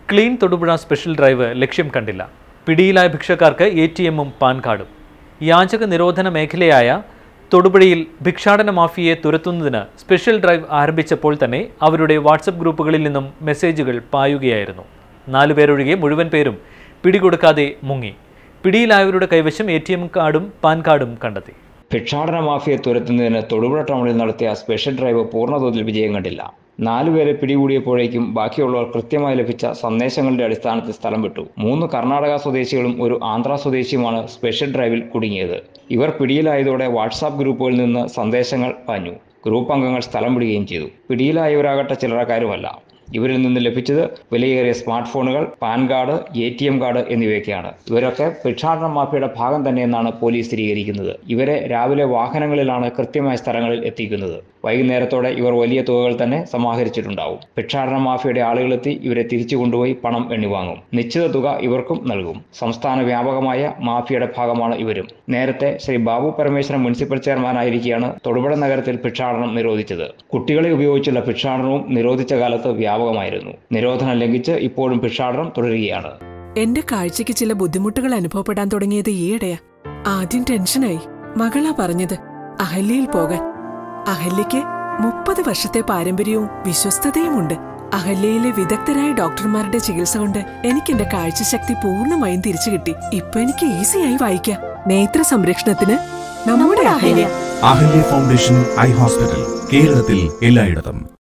clean Thodupuzha special drive ലക്ഷ്യം കണ്ടില്ല പിടിയിലായ ഭിക്ഷക്കാർക്ക് എ ടി എമ്മും പാൻ കാർഡും യാചക നിരോധന മേഖലയായ തൊടുപുഴയിൽ ഭിക്ഷാടന മാഫിയയെ തുരത്തുന്നതിന് സ്പെഷ്യൽ ഡ്രൈവ് ആരംഭിച്ചപ്പോൾ തന്നെ അവരുടെ വാട്സപ്പ് ഗ്രൂപ്പുകളിൽ നിന്നും മെസ്സേജുകൾ പായുകയായിരുന്നു നാലുപേരൊഴികെ മുഴുവൻ പേരും പിടികൊടുക്കാതെ മുങ്ങി പിടിയിലായവരുടെ കൈവശം എ ടി എം കാർഡും പാൻ കാർഡും കണ്ടെത്തി ഭിക്ഷാടന മാഫിയെ തുരത്തുന്നതിന് തൊടുപുഴ ടൗണിൽ നടത്തിയ സ്പെഷ്യൽ ഡ്രൈവ് പൂർണ്ണതോതിൽ വിജയം കണ്ടില്ല നാലുപേരെ പിടികൂടിയപ്പോഴേക്കും ബാക്കിയുള്ളവർ കൃത്യമായി ലഭിച്ച സന്ദേശങ്ങളുടെ അടിസ്ഥാനത്തിൽ സ്ഥലം വിട്ടു മൂന്ന് കർണാടക സ്വദേശികളും ഒരു ആന്ധ്ര സ്വദേശിയുമാണ് സ്പെഷ്യൽ ഡ്രൈവിൽ കുടുങ്ങിയത് ഇവർ പിടിയിലായതോടെ വാട്സാപ്പ് ഗ്രൂപ്പുകളിൽ നിന്ന് സന്ദേശങ്ങൾ പാഞ്ഞു ഗ്രൂപ്പ് അംഗങ്ങൾ സ്ഥലം വിടുകയും ചെയ്തു പിടിയിലായവരാകട്ടെ ചില്ലറക്കാരുമല്ല ഇവരിൽ നിന്ന് ലഭിച്ചത് വിലയേറിയ സ്മാർട്ട് ഫോണുകൾ PAN card A T M card എന്നിവയൊക്കെയാണ് ഇവരൊക്കെ ഭിക്ഷാടന മാഫിയയുടെ ഭാഗം തന്നെയെന്നാണ് പോലീസ് സ്ഥിരീകരിക്കുന്നത് ഇവരെ രാവിലെ വാഹനങ്ങളിലാണ് കൃത്യമായ സ്ഥലങ്ങളിൽ എത്തിക്കുന്നത് വൈകുന്നേരത്തോടെ ഇവർ വലിയ തുകകൾ തന്നെ സമാഹരിച്ചിട്ടുണ്ടാവും ഭിക്ഷാടന മാഫിയയുടെ ആളുകളെത്തി ഇവരെ തിരിച്ചു കൊണ്ടുപോയി പണം എണ്ണിവാങ്ങും നിശ്ചിത തുക ഇവർക്കും നൽകും സംസ്ഥാന വ്യാപകമായ മാഫിയയുടെ ഭാഗമാണ് ഇവരും നേരത്തെ ശ്രീ ബാബു പരമേശ്വരൻ മുനിസിപ്പൽ ചെയർമാനായിരിക്കെയാണ് തൊടുപുഴ നഗരത്തിൽ ഭിക്ഷാടനം നിരോധിച്ചത് കുട്ടികളെ ഉപയോഗിച്ചുള്ള ഭിക്ഷാടനവും നിരോധിച്ച കാലത്ത് വ്യാപകമായിരുന്നു നിരോധനം ലംഘിച്ച് ഇപ്പോഴും ഭിക്ഷാടനം തുടരുകയാണ് എന്റെ കാഴ്ചയ്ക്ക് ചില ബുദ്ധിമുട്ടുകൾ അനുഭവപ്പെടാൻ തുടങ്ങിയത് ഈയിടെയാ ആദ്യം ടെൻഷനായി മകളാ പറഞ്ഞത് അഹല്യയിൽ പോകാൻ അഹല്യയ്ക്ക് മുപ്പത് വർഷത്തെ പാരമ്പര്യവും വിശ്വസ്തതയുമുണ്ട് അഹല്യയിലെ വിദഗ്ധരായ ഡോക്ടർമാരുടെ ചികിത്സ കൊണ്ട് എനിക്ക് എന്റെ കാഴ്ചശക്തി പൂർണ്ണമായും തിരിച്ചു കിട്ടി ഇപ്പൊ എനിക്ക് ഈസിയായി വായിക്കാം നേത്ര സംരക്ഷണത്തിന് നമ്മുടെ Ahalya Ahalya foundation eye hospital കേരളത്തിൽ എല്ലായിടത്തും